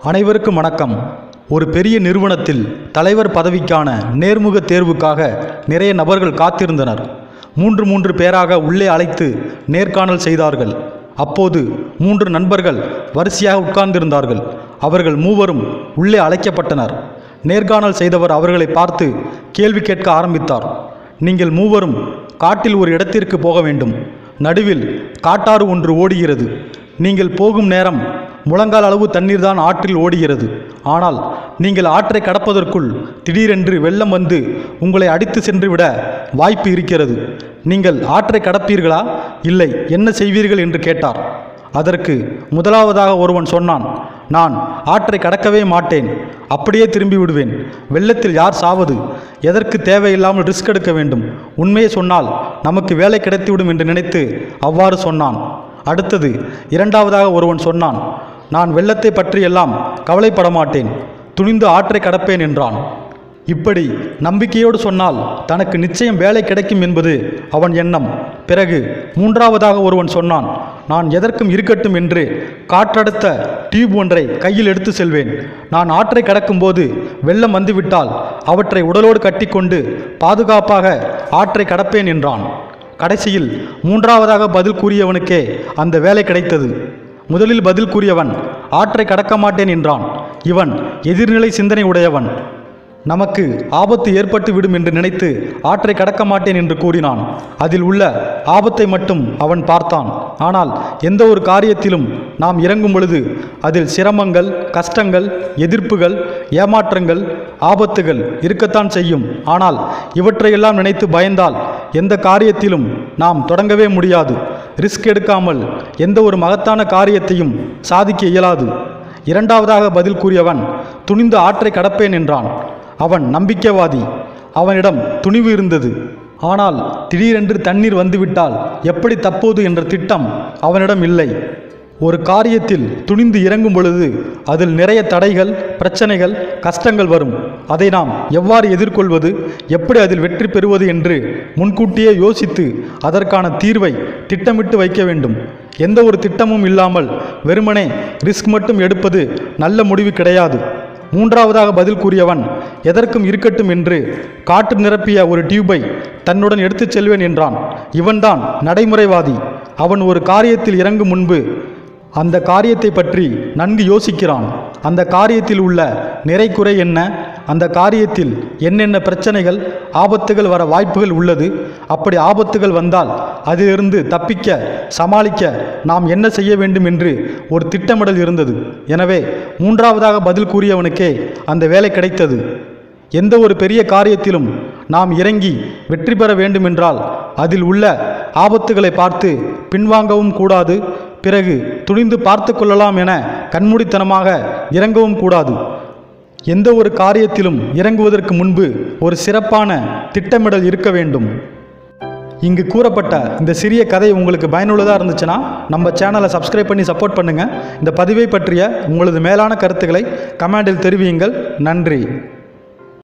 அனைவருக்கும் வணக்கம் ஒரு பெரிய நிறுவனத்தில் தலைவர் பதவிக்கான நேர்முக தேர்வுக்காக நிறைய நபர்கள் காத்திருந்தனர் மூன்று மூன்று பேராக உள்ளே அழைத்து நேர்காணல் செய்தார்கள் அப்போது மூன்று நண்பர்கள் வரிசையாக உட்கார்ந்திருந்தார்கள் அவர்கள் மூவரும் உள்ளே அழைக்கப்பட்டனர் நேர்காணல் செய்தவர் அவர்களை பார்த்து கேள்வி கேட்க ஆரம்பித்தார் நீங்கள் மூவரும் காட்டில் ஒரு இடத்திற்கு போக வேண்டும் நடுவில் காட்டாறு ஒன்று ஓடுகிறது நீங்கள் போகும் நேரம் முழங்கால் அளவு தண்ணீர் தான் ஆற்றில் ஓடுகிறது ஆனால் நீங்கள் ஆற்றை கடப்பதற்குள் திடீரென்று வெள்ளம் வந்து உங்களை அடித்து சென்று விட வாய்ப்பு இருக்கிறது நீங்கள் ஆற்றை கடப்பீர்களா இல்லை என்ன செய்வீர்கள் என்று கேட்டார் அதற்கு முதலாவதாக ஒருவன் சொன்னான் நான் ஆற்றை கடக்கவே மாட்டேன் அப்படியே திரும்பி விடுவேன் வெள்ளத்தில் யார் சாவது எதற்கு தேவையில்லாமல் ரிஸ்க் எடுக்க வேண்டும் உண்மையை சொன்னால் நமக்கு வேலை கிடைத்துவிடும் என்று நினைத்து அவ்வாறு சொன்னான் அடுத்தது இரண்டாவதாக ஒருவன் சொன்னான் நான் வெள்ளத்தை பற்றியெல்லாம் கவலைப்பட மாட்டேன் துணிந்து ஆற்றை கடப்பேன் என்றான் இப்படி நம்பிக்கையோடு சொன்னால் தனக்கு நிச்சயம் வேலை கிடைக்கும் என்பது அவன் எண்ணம் பிறகு மூன்றாவதாக ஒருவன் சொன்னான் நான் எதற்கும் இருக்கட்டும் என்று காற்றடுத்த டியூப் ஒன்றை கையில் எடுத்து செல்வேன் நான் ஆற்றை கடக்கும்போது வெள்ளம் வந்துவிட்டால் அவற்றை உடலோடு கட்டிக்கொண்டு பாதுகாப்பாக ஆற்றை கடப்பேன் என்றான் கடைசியில் மூன்றாவதாக பதில் கூறியவனுக்கே அந்த வேலை கிடைத்தது முதலில் பதில் கூறியவன் ஆற்றை கடக்க மாட்டேன் என்றான் இவன் எதிர்நிலை சிந்தனை உடையவன் நமக்கு ஆபத்து ஏற்பட்டு விடும் என்று நினைத்து ஆற்றை கடக்க மாட்டேன் என்று கூறினான் அதில் உள்ள ஆபத்தை மட்டும் அவன் பார்த்தான் ஆனால் எந்த ஒரு காரியத்திலும் நாம் இறங்கும் பொழுது அதில் சிரமங்கள் கஷ்டங்கள் எதிர்ப்புகள் ஏமாற்றங்கள் ஆபத்துகள் இருக்கத்தான் செய்யும் ஆனால் இவற்றையெல்லாம் நினைத்து பயந்தால் எந்த காரியத்திலும் நாம் தொடங்கவே முடியாது ரிஸ்க் எடுக்காமல் எந்த ஒரு மகத்தான காரியத்தையும் சாதிக்க இயலாது இரண்டாவதாக பதில் கூறியவன் துணிந்து ஆற்றை கடப்பேன் என்றான் அவன் நம்பிக்கைவாதி அவனிடம் துணிவு இருந்தது ஆனால் திடீரென்று தண்ணீர் வந்துவிட்டால் எப்படி தப்போது என்ற திட்டம் அவனிடம் இல்லை ஒரு காரியத்தில் துணிந்து இறங்கும் பொழுது அதில் நிறைய தடைகள் பிரச்சனைகள் கஷ்டங்கள் வரும் அதை நாம் எவ்வாறு எதிர்கொள்வது எப்படி அதில் வெற்றி பெறுவது என்று முன்கூட்டியே யோசித்து அதற்கான தீர்வை திட்டமிட்டு வைக்க வேண்டும் எந்த ஒரு திட்டமும் இல்லாமல் வெறுமனே ரிஸ்க் மட்டும் எடுப்பது நல்ல முடிவு கிடையாது மூன்றாவதாக பதில் கூறியவன் எதற்கும் இருக்கட்டும் என்று காற்று நிரப்பிய ஒரு டியூபை தன்னுடன் எடுத்துச் செல்வேன் என்றான் இவன்தான் நடைமுறைவாதி அவன் ஒரு காரியத்தில் இறங்கும் முன்பு அந்த காரியத்தை பற்றி நன்கு யோசிக்கிறான் அந்த காரியத்தில் உள்ள நிறை குறை என்ன அந்த காரியத்தில் என்னென்ன பிரச்சனைகள் ஆபத்துகள் வர வாய்ப்புகள் உள்ளது அப்படி ஆபத்துகள் வந்தால் அதிலிருந்து தப்பிக்க சமாளிக்க நாம் என்ன செய்ய வேண்டும் என்று ஒரு திட்டமிடல் இருந்தது எனவே மூன்றாவதாக பதில் கூறியவனுக்கே அந்த வேலை கிடைத்தது எந்த ஒரு பெரிய காரியத்திலும் நாம் இறங்கி வெற்றி பெற வேண்டுமென்றால் அதில் உள்ள ஆபத்துகளை பார்த்து பின்வாங்கவும் கூடாது பிறகு துணிந்து பார்த்து கொள்ளலாம் என கண்மூடித்தனமாக இறங்கவும் கூடாது எந்த ஒரு காரியத்திலும் இறங்குவதற்கு முன்பு ஒரு சிறப்பான திட்டமிடல் இருக்க வேண்டும் இங்கு கூறப்பட்ட இந்த சிறிய கதை உங்களுக்கு பயனுள்ளதாக இருந்துச்சுன்னா நம்ம சேனலை சப்ஸ்கிரைப் பண்ணி சப்போர்ட் பண்ணுங்கள் இந்த பதிவை பற்றிய உங்களது மேலான கருத்துக்களை கமெண்டில் தெரிவியுங்கள் நன்றி